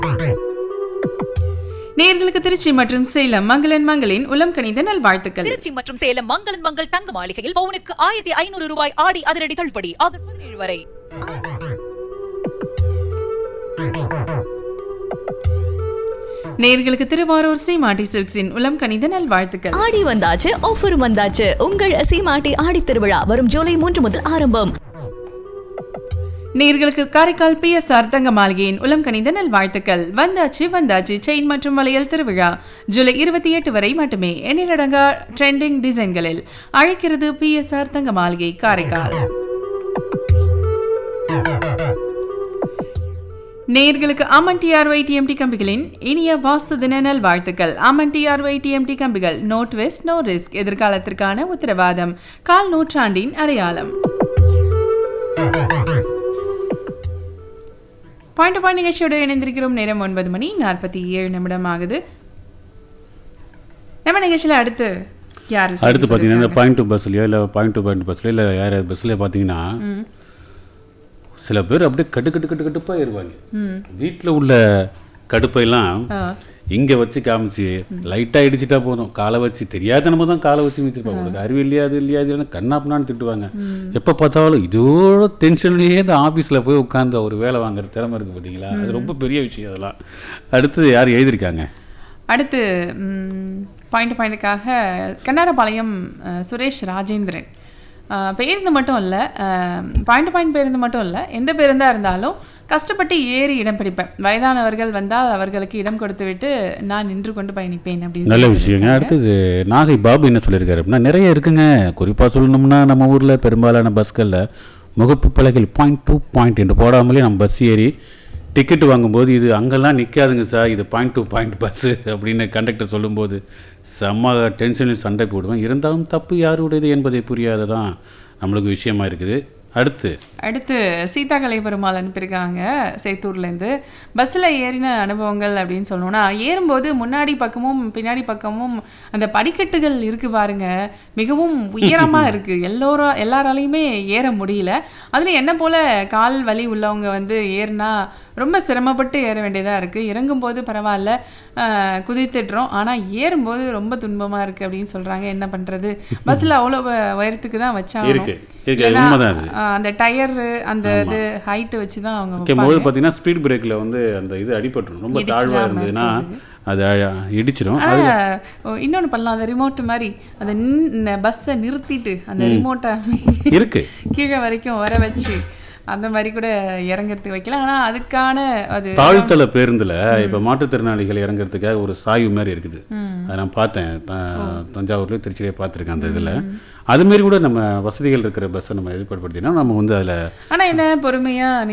நேர்களுக்கு திருச்சி மற்றும் சேலம் மங்களன் மங்களின் உளம் கணித நல்வாழ்த்துக்கள் திருச்சி மற்றும் சேலம் மங்களன் மங்கள் தங்க மாளிகையில் பவுனுக்கு ஆயிரத்தி ஐநூறு ரூபாய் ஆடி அதிரடி தள்ளுபடி ஆகஸ்ட் பதினேழு வரை நேர்களுக்கு திருவாரூர் சீமாட்டி சில்க்ஸின் உளம் கணித நல்வாழ்த்துக்கள் ஆடி வந்தாச்சு ஆஃபர் வந்தாச்சு உங்கள் சீமாட்டி ஆடி திருவிழா வரும் ஜூலை மூன்று முதல் ஆரம்பம் நேர்களுக்கு காரைக்கால் பி எஸ் ஆர் தங்க மாளிகையின் உளம் கணித நல்வாழ்த்துக்கள் வந்தாச்சு வந்தாச்சு செயின் மற்றும் வளையல் திருவிழா ஜூலை இருபத்தி எட்டு வரை மட்டுமே எண்ணிலடங்கா ட்ரெண்டிங் டிசைன்களில் அழைக்கிறது பி எஸ் ஆர் தங்க மாளிகை காரைக்கால் நேர்களுக்கு அமன் டிஆர்ஒய் டிஎம்டி கம்பிகளின் இனிய வாஸ்து தின நல்வாழ்த்துக்கள் அமன் டிஆர்ஒய் டிஎம்டி கம்பிகள் நோ ட்விஸ்ட் நோ ரிஸ்க் எதிர்காலத்திற்கான உத்தரவாதம் கால் நூற்றாண்டின் அடையாளம் பாயிண்ட் பாயிண்ட் நிகழ்ச்சியோடு இணைந்திருக்கிறோம் நேரம் ஒன்பது மணி நாற்பத்தி ஏழு நிமிடம் ஆகுது நம்ம நிகழ்ச்சியில் அடுத்து யார் அடுத்து பார்த்தீங்கன்னா இந்த பாயிண்ட் டு பஸ்லையோ இல்லை பாயிண்ட் டு பாயிண்ட் பஸ்லையோ இல்லை யார் பஸ்லையோ பார்த்தீங்கன்னா சில பேர் அப்படியே கட்டு கட்டு கட்டு கட்டுப்பாக ஏறுவாங்க வீட்டில் உள்ள கடுப்பையெல்லாம் இங்கே வச்சு காமிச்சு லைட்டாக இடிச்சிட்டா போதும் காலை வச்சு தெரியாத நம்ம தான் காலை வச்சு மிச்சிருப்பாங்க உங்களுக்கு அறிவு இல்லையா அது இல்லையா அது இல்லைன்னு கண்ணாப்புனான்னு திட்டுவாங்க எப்போ பார்த்தாலும் இதோட டென்ஷன்லேயே இந்த ஆஃபீஸில் போய் உட்காந்து ஒரு வேலை வாங்குற திறமை இருக்குது பார்த்தீங்களா அது ரொம்ப பெரிய விஷயம் அதெல்லாம் அடுத்தது யார் எழுதியிருக்காங்க அடுத்து பாயிண்ட் பாயிண்ட்டுக்காக கண்ணாரபாளையம் அஹ், சுரேஷ் ராஜேந்திரன் அஹ், பேருந்து மட்டும் இல்லை பாயிண்ட் பாயிண்ட் பேருந்து மட்டும் இல்லை எந்த பேருந்தாக இருந்தாலும் கஷ்டப்பட்டு ஏறி இடம் பிடிப்பேன் வயதானவர்கள் வந்தால் அவர்களுக்கு இடம் கொடுத்து விட்டு நான் நின்று கொண்டு பயணிப்பேன் அப்படின்னு நல்ல சொல்லி விஷயங்க சொல்லியிருக்காங்க. அடுத்தது நாகை பாபு என்ன சொல்லியிருக்காரு அப்படின்னா நிறைய இருக்குங்க குறிப்பாக சொல்லணும்னா நம்ம ஊரில் பெரும்பாலான பஸ்களில் முகப்பு பலகையில் பாயிண்ட் டூ பாயிண்ட் என்று போடாமலே நம்ம பஸ் ஏறி டிக்கெட் வாங்கும்போது இது அங்கெல்லாம் நிற்காதுங்க சார் இது பாயிண்ட் டூ பாயிண்ட் பஸ்ஸு அப்படின்னு கண்டக்டர் சொல்லும்போது செம்ம டென்ஷனில் சண்டை போடுவேன் இருந்தாலும் தப்பு யாருடையது என்பதை புரியாததான் நம்மளுக்கு விஷயமா இருக்குது அடுத்து அடுத்து சீதா கலை பெருமாள் அனுப்பியிருக்காங்க சேத்தூர்லேருந்து பஸ்ஸில் ஏறின அனுபவங்கள் அப்படின்னு சொல்லணும்னா ஏறும்போது முன்னாடி பக்கமும் பின்னாடி பக்கமும் அந்த படிக்கட்டுகள் இருக்கு பாருங்க மிகவும் உயரமாக இருக்கு எல்லோரும் எல்லாராலையுமே ஏற முடியல அதில் என்ன போல கால் வலி உள்ளவங்க வந்து ஏறினா ரொம்ப சிரமப்பட்டு ஏற வேண்டியதாக இருக்குது இறங்கும்போது பரவாயில்ல ஆஹ், குதித்துடுறோம் ஆனால் ஏறும்போது ரொம்ப துன்பமாக இருக்குது அப்படின்னு சொல்கிறாங்க என்ன பண்ணுறது பஸ்ஸில் அவ்வளோ உயரத்துக்கு தான் வச்சாங்க இருக்கு இருக்கு அது உண்மைதான் அது ஆஹ் அந்த டயர் அந்த இது ஹைட் வச்சு தான் அவங்க வைக்கும் போது பார்த்தீங்கன்னா ஸ்பீட் பிரேக்கில் வந்து அந்த இது அடிபட்டுரும் ரொம்ப தாழ்வாக இருந்ததுன்னா அது அழ- இடிச்சிடும் ஆனா ஓ, இன்னொன்னு பண்ணலாம் அந்த ரிமோட் மாதிரி அந்த பஸ்ஸை நிறுத்திட்டு அந்த ரிமோட்டை இருக்கு கீழே வரைக்கும் வர வச்சு அந்த மாதிரி கூட இறங்குறதுக்கு வைக்கலாம் ஆனா அதுக்கான அது தாழ்த்தள பேருந்துல இப்ப மாற்றுத்திறனாளிகள் இறங்குறதுக்காக ஒரு சாய்வு மாதிரி இருக்குது அதை நான் பார்த்தேன் த- தஞ்சாவூர்ல திருச்சியிலே பார்த்துருக்கேன் அந்த இதுல அது மாதிரி கூட நம்ம வசதிகள் இருக்கிற பஸ்ஸை நம்ம ஏற்பாடு படுத்தினா நம்ம வந்து அதுல ஆனா என்ன பொறுமையா